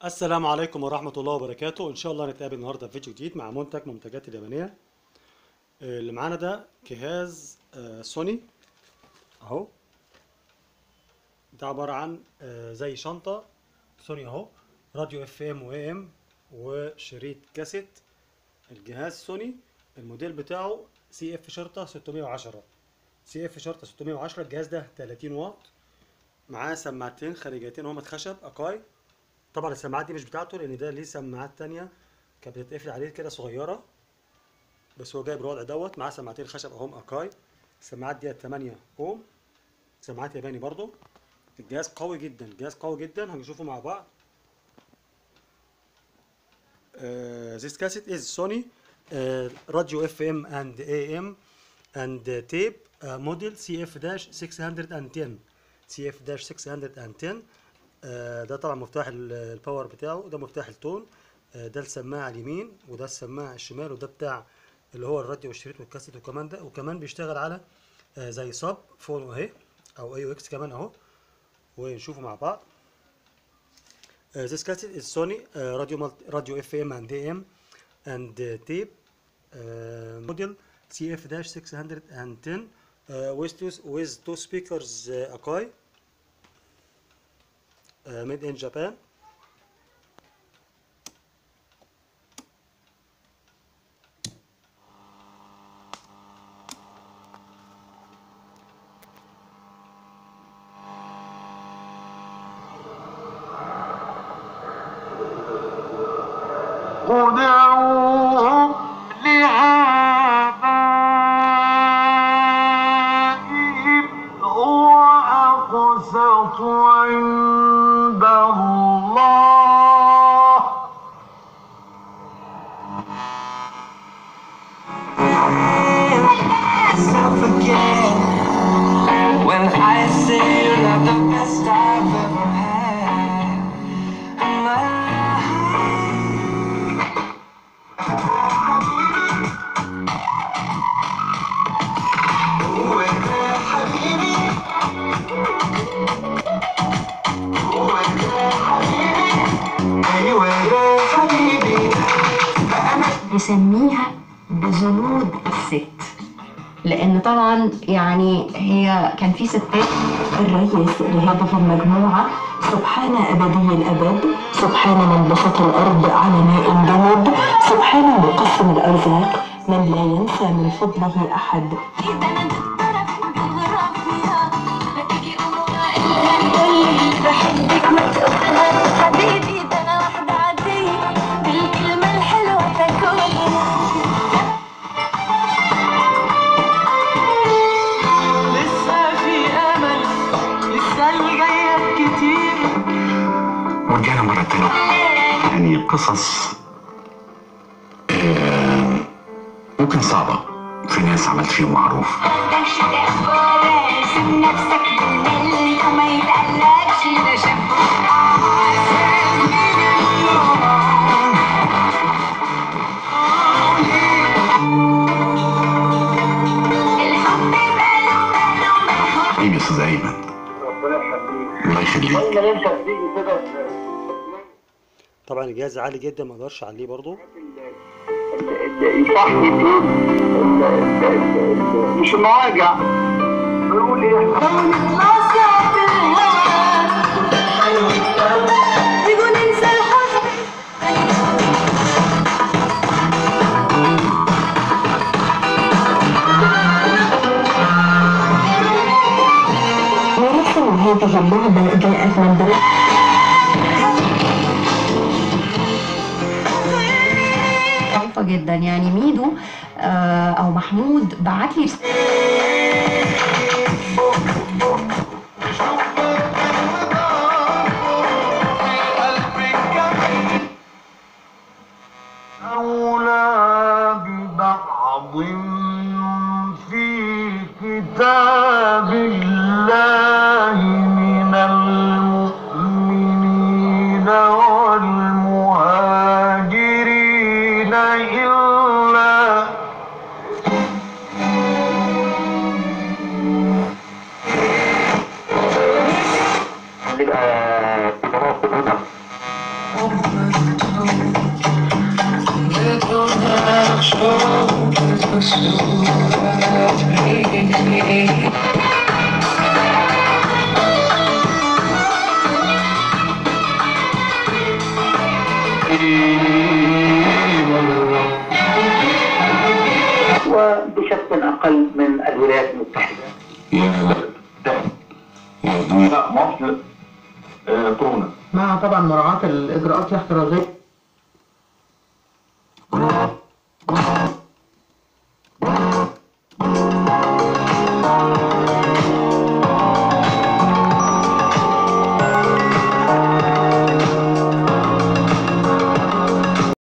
السلام عليكم ورحمة الله وبركاته إن شاء الله نتقابل النهاردة في فيديو جديد مع منتج من منتجات اليابانية آه، اللي معانا ده جهاز آه، سوني أهو ده عبارة عن آه، زي شنطة سوني أهو راديو اف ام و ام وشريط كاسيت الجهاز سوني الموديل بتاعه سي اف شرطة 610 سي اف شرطة 610 الجهاز ده 30 واط معاه سماعتين خارجيتين هما خشب اكاي طبعا السماعات دي مش بتاعته لان ده ليه سماعات تانية كانت بتتقفل عليه كده صغيرة بس هو جايب الوضع دوت معاه سماعتين خشب اهم اكاي السماعات دي 8 اوم سماعات ياباني برضو الجهاز قوي جدا الجهاز قوي جدا هنشوفه مع بعض Uh, this cassette is Sony uh, radio FM and AM and uh, tape uh, model CF-610 CF-610 آه، ده طبعا مفتاح ال- الباور بتاعه ده مفتاح التون آه، ده السماعة اليمين وده السماعة الشمال وده بتاع اللي هو الراديو والشريط والكاسيت وكمان ده وكمان بيشتغل على آه، زي صب فون اهي او اي او اكس كمان اهو ونشوفه مع بعض Uh, this cassette is Sony uh, radio multi, radio FM and AM and uh, tape uh, model CF-610 uh, with two with two speakers uh, Akai uh, made in Japan. ادعوهم لآبائهم هو أقسط عند الله myself again when I say you're not the best I've ever had. in my life. أيوة يا حبيبي نسميها بجنود الست لان طبعا يعني هي كان في ستات الرئيس لهذه المجموعه سبحان ابدي الابد سبحان من بسط الارض على ماء جمد سبحان مقسم الارزاق من لا ينسى من فضله احد بحبك ما تقولها حبيبي ده انا واحدة عادية بالكلمة الحلوة تاكلها لسه في امل لسه الجايه كتير ورجعنا مرة تانية يعني قصص آه، ممكن صعبة في ناس عملت فيهم معروف مش لازم نفسك بالملي وما يتقلقش ده الحب ماله ماله ماله ايه يا استاذ ايمن الله يخليك طبعا الجهاز عالي جدا ما اقدرش اعليه برضو يصحي الدين مش المواجع بيقول ايه تيجوا ننسى الحزن ورسم هذه اللعبه جاءت من بلد ضعيفة جدا يعني ميدو آه، او محمود بعت لي أولى ببعض في كتاب الله من المؤمنين والمهاجرين إلا وبشكل اقل من الولايات المتحده. يا يا دنيا لا مصر آه، تونس مع طبعا مراعاه الاجراءات الاحترازيه